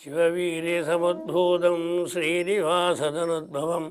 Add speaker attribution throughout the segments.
Speaker 1: சிவவீரே சமுத்பூதம் ஸ்ரீனிவாசதனுத்பவம்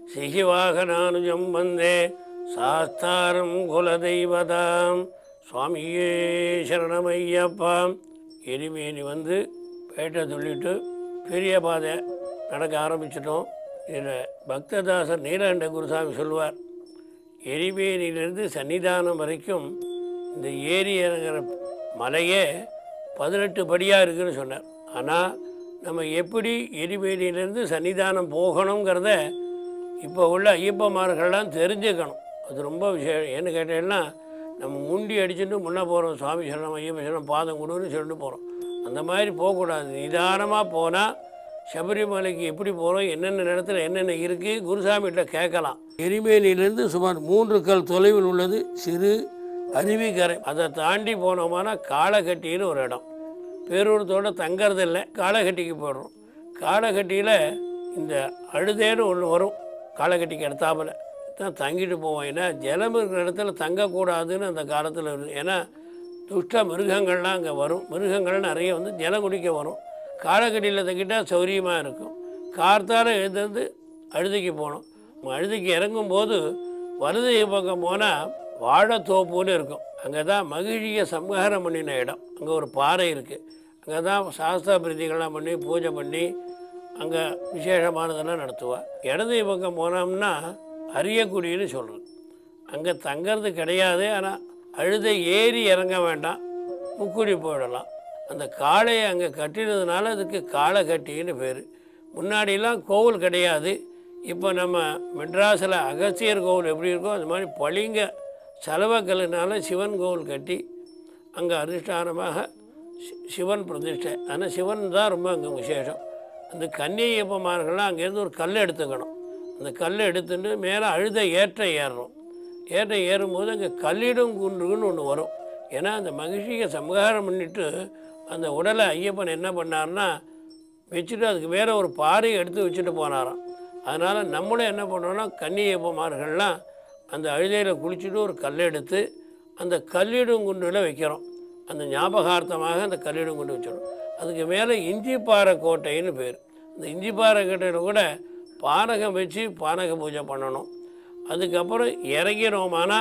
Speaker 1: சிகிவாகனானுஜம் வந்தே சாஸ்தாரம் குலதெய்வதாம் சுவாமியே சரணமையப்பா எரிமேனி வந்து பேட்டை சொல்லிட்டு பெரிய பாதை நடக்க ஆரம்பிச்சிட்டோம் இதில் பக்ததாசர் நீலகண்ட குருசாமி சொல்லுவார் எரிமேனியிலிருந்து சன்னிதானம் வரைக்கும் இந்த ஏரி இறங்குற மலையே பதினெட்டு படியாக இருக்குன்னு சொன்னார் ஆனால் நம்ம எப்படி எரிமேனியிலேருந்து சன்னிதானம் போகணுங்கிறத இப்போ உள்ள ஐயப்பமார்கள்லாம் தெரிஞ்சுக்கணும் அது ரொம்ப விஷயம் ஏன்னு கேட்டேன்னா நம்ம முண்டி அடிச்சுட்டு முன்னே போகிறோம் சுவாமி சரணம் ஐயப்ப சரணம் பாதம் கொடுன்னு சொல்லிட்டு போகிறோம் அந்த மாதிரி போகக்கூடாது நிதானமாக போனால் சபரிமலைக்கு எப்படி போகிறோம் என்னென்ன இடத்துல என்னென்ன இருக்குது குருசாமிகிட்ட கேட்கலாம் எரிமேலியிலேருந்து சுமார் மூன்று கல் தொலைவில் உள்ளது சிறு அருவிக்கரை அதை தாண்டி போனோம்னா காளகட்டின்னு ஒரு இடம் பேரூரத்தோட தங்கறது இல்லை காளகட்டிக்கு போயிடுறோம் காளகட்டியில் இந்த அழுதேன்னு ஒன்று வரும் காளகட்டிக்கு எடுத்தாப்புல தான் தங்கிட்டு போவோம் ஏன்னா ஜலம் இருக்கிற இடத்துல தங்கக்கூடாதுன்னு அந்த காலத்தில் இருந்து ஏன்னா துஷ்ட மிருகங்கள்லாம் அங்கே வரும் மிருகங்கள் நிறைய வந்து ஜலம் குடிக்க வரும் காலக்கடியில் தங்கிட்டால் சௌரியமாக இருக்கும் கார்த்தால எழுந்திருந்து அழுதிக்கு போகணும் அழுதிக்கு இறங்கும்போது வலது பக்கம் போனால் வாழைத்தோப்புன்னு இருக்கும் அங்கே தான் மகிழியை சம்ஹாரம் பண்ணின இடம் அங்கே ஒரு பாறை இருக்குது அங்கே தான் சாஸ்திர பிரீதிகள்லாம் பண்ணி பூஜை பண்ணி அங்கே விசேஷமானதெல்லாம் நடத்துவா இடது பக்கம் போனோம்னா அரியக்குடின்னு சொல்கிறது அங்கே தங்கிறது கிடையாது ஆனால் அழுத ஏறி இறங்க வேண்டாம் முக்குடி போயிடலாம் அந்த காளையை அங்கே கட்டினதுனால அதுக்கு காளை கட்டின்னு பேர் முன்னாடிலாம் கோவில் கிடையாது இப்போ நம்ம மெட்ராஸில் அகஸ்தியர் கோவில் எப்படி இருக்கோ அது மாதிரி பளிங்க செலவக்கல்லினால சிவன் கோவில் கட்டி அங்கே அதிஷ்டானமாக சி- சிவன் பிரதிஷ்டை ஆனால் சிவன் தான் ரொம்ப அங்கே விசேஷம் அந்த கன்னியப்பமார்கள்லாம் அங்கேருந்து ஒரு கல் எடுத்துக்கணும் அந்த கல்லை எடுத்துட்டு மேலே அழுத ஏற்ற ஏறுறோம் ஏற்ற ஏறும்போது அங்கே கல்லிடும் குன்றுன்னு ஒன்று வரும் ஏன்னா அந்த மகிழ்ச்சியை சம்ஹாரம் பண்ணிட்டு அந்த உடலை ஐயப்பன் என்ன பண்ணார்னா வச்சுட்டு அதுக்கு வேற ஒரு பாறையை எடுத்து வச்சுட்டு போனாராம் அதனால் நம்மளும் என்ன பண்ணோம்னா கன்னியப்பமார்கள்லாம் அந்த அழுதையில் குளிச்சுட்டு ஒரு கல் எடுத்து அந்த கல்லிடும் குன்றில் வைக்கிறோம் அந்த ஞாபகார்த்தமாக அந்த கல்லிடும் குண்டு வச்சிடும் அதுக்கு மேலே இஞ்சிப்பாறை கோட்டைன்னு பேர் அந்த இஞ்சிப்பாறை கோட்டையில் கூட பானகம் வச்சு பானக பூஜை பண்ணணும் அதுக்கப்புறம் இறங்கினோமானா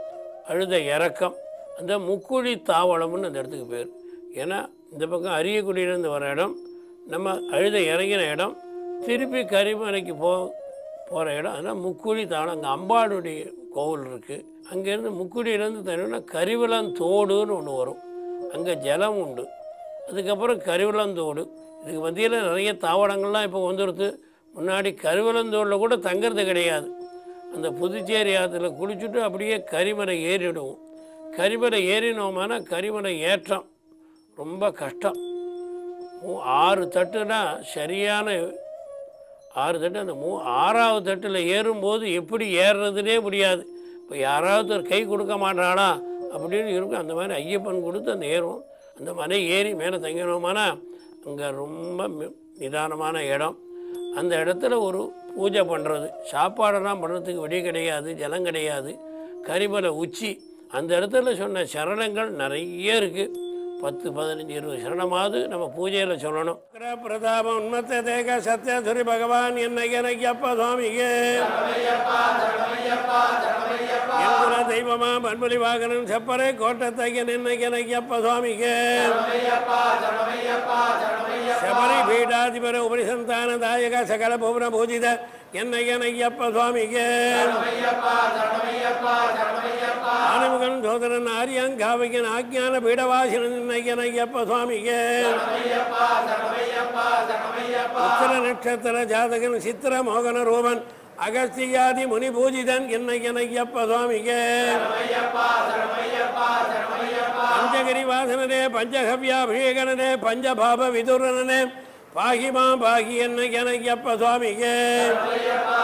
Speaker 1: அழுத இறக்கம் அந்த முக்குழி தாவளம்னு அந்த இடத்துக்கு பேர் ஏன்னா இந்த பக்கம் அரியக்குடியிலேருந்து வர இடம் நம்ம அழுத இறங்கின இடம் திருப்பி கரிமலைக்கு போ போகிற இடம் அதனால் முக்குழி தாவளம் அங்கே அம்பாளுடைய கோவில் இருக்குது அங்கேருந்து முக்குடியிலேருந்து தண்ணினா கரிவலந்தோடுன்னு ஒன்று வரும் அங்கே ஜலம் உண்டு அதுக்கப்புறம் கருவலந்தோடு இதுக்கு மத்தியில் நிறைய தாவரங்கள்லாம் இப்போ வந்துடுது முன்னாடி கருவலந்தோடில் கூட தங்கிறது கிடையாது அந்த புதுச்சேரி ஆற்றுல குளிச்சுட்டு அப்படியே கரிமலை ஏறிடுவோம் கரிமலை ஏறினோமானா கரிமலை ஏற்றம் ரொம்ப கஷ்டம் மூ- ஆறு தட்டுனா சரியான ஆறு தட்டு அந்த மூ ஆறாவது தட்டில் ஏறும்போது எப்படி ஏறுறதுனே முடியாது இப்போ யாராவது ஒரு கை கொடுக்க மாட்டாளா அப்படின்னு இருக்கும் அந்த மாதிரி ஐயப்பன் கொடுத்து அந்த ஏறுவோம் அந்த மலை ஏறி மேலே தங்கினோமானா அங்கே ரொம்ப மி- நிதானமான இடம் அந்த இடத்துல ஒரு பூஜை பண்ணுறது சாப்பாடெல்லாம் பண்ணுறதுக்கு வழி கிடையாது ஜலம் கிடையாது கரிமலை உச்சி அந்த இடத்துல சொன்ன சரணங்கள் நிறைய இருக்குது பத்து பதினஞ்சு இருபது சரணமாவது நம்ம பூஜையில் சொல்லணும் பிரதாபம் உண்மத்த தேக சத்யசுரி பகவான் என்ன எனக்கப்பா சுவாமிக்கு எங்குல தெய்வமா பண்புலி வாகனன் செப்பரே கோட்டத்தையன் என்ன எனக்கப்பா சுவாமிக்கு ಶಬರಿ ಪೀಠಾಧಿಪರ ಉಪರಿಸಂತಾನ ದಾಯಕ ಸಕಲ ಭುವನ ಭೂಜಿತ ಎನ್ನಯ್ಯನಯ್ಯಪ್ಪ ಸ್ವಾಮಿಗೆ ಆನಮಗನ್ ಸೋದರನ ಆರ್ಯಾಂಗಾವಿಗನ ಆಜ್ಞಾನ ಪೀಠವಾಸಿನ ನಿನ್ನಯ್ಯನಯ್ಯಪ್ಪ ಸ್ವಾಮಿಗೆ ಉತ್ತರ ನಕ್ಷತ್ರ ಜಾತಕನ್ ಚಿತ್ರ ಮೋಹನ ರೂಪನ್ ಅಗಸ್ತ್ಯಾದಿ ಮುನಿ ಪೂಜಿತನ್ ಎನ್ನಯ್ಯನಯ್ಯಪ್ಪ ಸ್ವಾಮಿಗೆ ಪಂಚಗಿರಿ ವಾಸನನೇ ಪಂಚಗವ್ಯಾಭಿಷೇಕನೇ ಪಂಚಭಾವ ವಿದುರನೇ ಪಾಹಿ ಮಾ ಪಾಹಿ ಎನ್ನ ಜನಯ್ಯಪ್ಪ ಸ್ವಾಮಿಗೆ